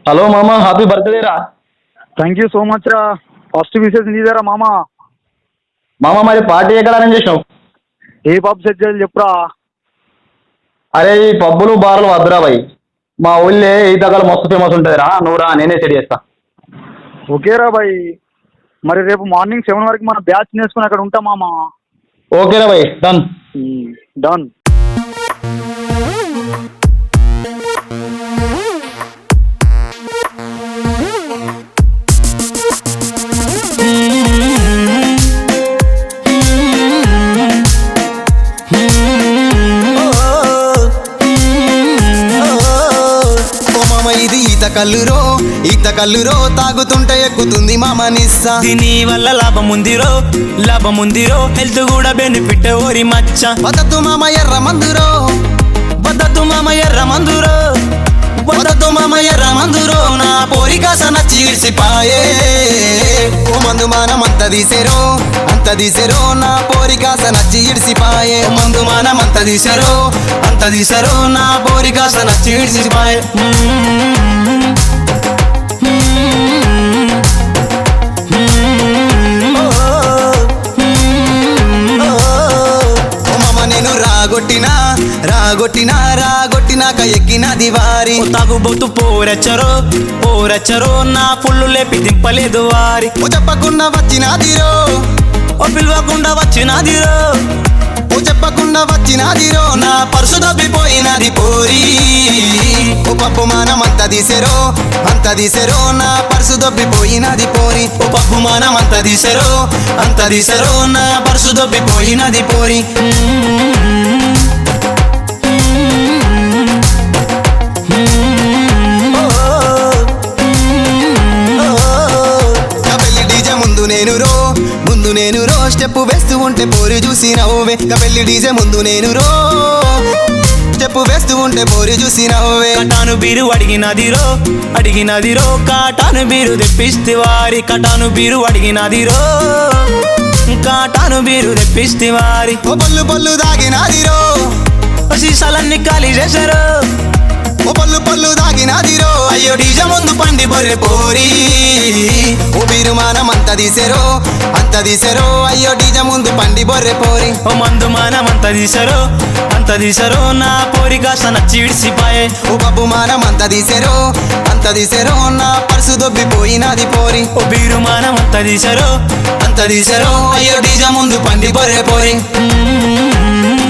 Hello మామ happy birthday రా thank you so much రా ఫస్ట్ విషెస్ నీదేరా మామ మామ మరి పార్టీ ఎక్కడ అరేంజ్ చేసినావు ఏ పబ్ సెట్ చేయాలి చెప్పురా అరే ఈ పబ్బులు బార్లు వద్దురా భయ్ మా ఊళ్ళే ఈ దగ్గర మస్తు ఫేమస్ ఉంటుంది రా నువ్వు రా నేనే సెట్ చేస్తా ఓకేరా బాయ్ మరి రేపు మార్నింగ్ సెవెన్ వరకు మన బ్యాచ్ నేర్చుకుని అక్కడ ఉంటాం మామ ఓకేరా భయ్ డన్ డన్ ఓ మామ ఇది ఈత కల్లురో ఈత కల్లురో తాగుతుంటే ఎక్కుతుంది మామ నిస్సా దీని వల్ల లాభం ఉందిరో లాభం ఉందిరో హెల్త్ కూడా బెనిఫిట్ ఓరి మచ్చ వదద్దు మామ ఎర్ర మందురో వద్దద్దు మామ ఎర్ర మందురో వదద్దు మామ ఎర్ర మందురో నా పోరికాస నచ్చి ఇడిసిపాయే ఓ మందు మానం అంత తీసేరో అంత తీసేరో నా పోరికాస నచ్చి ఇడిసిపాయే ఓ మందు మానం అంత తీసేరో అంత తీసేరో నా పోరికాస నచ్చి ఇడిసిపాయే ఓ మామ నేను రాగొట్టినా రాగొట్టినా రాగొట్టినాక ఎక్కిన దివారి ఓ తాగుబోతు పోరెచ్చరో పోరెచ్చరో నా పుల్లు లేపి దింపలేదు వారి ఓ చెప్పకుండా వచ్చినాదిరో ఓ పిలవకుండా వచ్చినదిరో ఓ చెప్పకుండా వచ్చినాదిరో నా పర్సు దబ్బిపోయినది పోరి ఓ పప్పు మానం అంత తీసెరో అంత తీసెరో నా పర్సు దబ్బిపోయినది పోరి ఓ పప్పు మానం అంత తీసెరో అంత తీసెరో నా పర్సు దబ్బిపోయినది పోరి కబెల్లి డీజే ముందు నేను రో ముందు నేను రో స్టెప్ వేస్తూ ఉంటే పోరి చూసి నవ్వే కబెల్లి డీజే ముందు నేను రో స్టెప్ వేస్తూ ఉంటే పోరి చూసి నవ్వే కటాను బీరు అడిగినదిరో అడిగినదిరో కాటాను బీరు తెప్పిస్తే వారి కటాను బీరు అడిగినదిరో కాటాను బీరు తెప్పిస్తే వారి ఓ పళ్ళు పళ్ళు దాగినాదిరో ఓ సీసాలన్నీ ఖాళీ చేశారు ఓ పళ్ళు పళ్ళు దాగినాదిరో అయ్యో డీజే ముందు పండి బొర్రె పోరి ఓ బీరు మానం అంత తీసెరో అంత తీసెరో అయ్యో డీజే ముందు పండి బొర్రె పోరి ఓ మందు మానం అంత తీశారు అంత తీశారు నా పోరి కాస్త నచ్చి విడిసిపాయే ఓ పప్పు మానం అంత తీసెరో అంత తీసెరో నా పర్సు దొబ్బిపోయినది పోరి ఓ బీరు మానం అంత తీశారు అంత తీసెరో అయ్యో డీజే ముందు పండి బొర్రె పోరి మ్మ్.